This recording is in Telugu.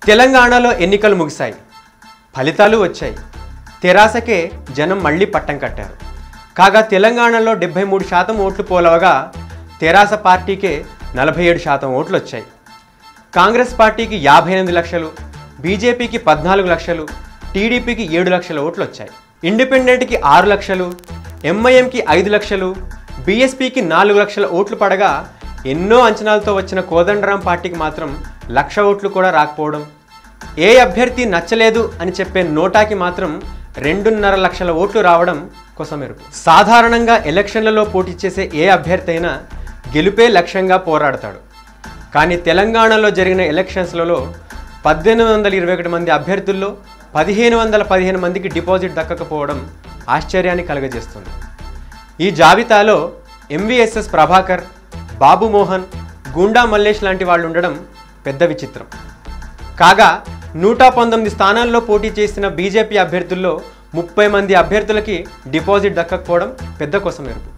తెలంగాణలో ఎన్నికలు ముగిశాయి ఫలితాలు వచ్చాయి తెరాసకే జనం మళ్ళీ పట్టం కట్టారు కాగా తెలంగాణలో డెబ్బై మూడు శాతం ఓట్లు పోలవగా తెరాస పార్టీకే నలభై ఏడు శాతం ఓట్లు వచ్చాయి కాంగ్రెస్ పార్టీకి యాభై ఎనిమిది లక్షలు బీజేపీకి పద్నాలుగు లక్షలు టీడీపీకి ఏడు లక్షల ఓట్లు వచ్చాయి ఇండిపెండెంట్కి ఆరు లక్షలు ఎంఐఎంకి ఐదు లక్షలు బీఎస్పీకి నాలుగు లక్షల ఓట్లు పడగా ఎన్నో అంచనాలతో వచ్చిన కోదండరాం పార్టీకి మాత్రం లక్ష ఓట్లు కూడా రాకపోవడం ఏ అభ్యర్థి నచ్చలేదు అని చెప్పే నోటాకి మాత్రం రెండున్నర లక్షల ఓట్లు రావడం కొసమెరుపు సాధారణంగా ఎలక్షన్లలో పోటీ చేసే ఏ అభ్యర్థి అయినా గెలుపే లక్ష్యంగా పోరాడతాడు కానీ తెలంగాణలో జరిగిన ఎలక్షన్స్లలో పద్దెనిమిది వందల ఇరవై ఒకటి మంది అభ్యర్థుల్లో పదిహేను వందల పదిహేను మందికి డిపాజిట్ దక్కకపోవడం ఆశ్చర్యాన్ని కలుగజేస్తుంది ఈ జాబితాలో ఎంవిఎస్ఎస్ ప్రభాకర్ బాబు మోహన్ గూండా మల్లేష్ లాంటి వాళ్ళు ఉండడం పెద్ద విచిత్రం కాగా నూట పంతొమ్మిది స్థానాల్లో పోటీ చేసిన బీజేపీ అభ్యర్థుల్లో ముప్పై మంది అభ్యర్థులకి డిపాజిట్ దక్కకపోవడం పెద్ద కొసమెరుపు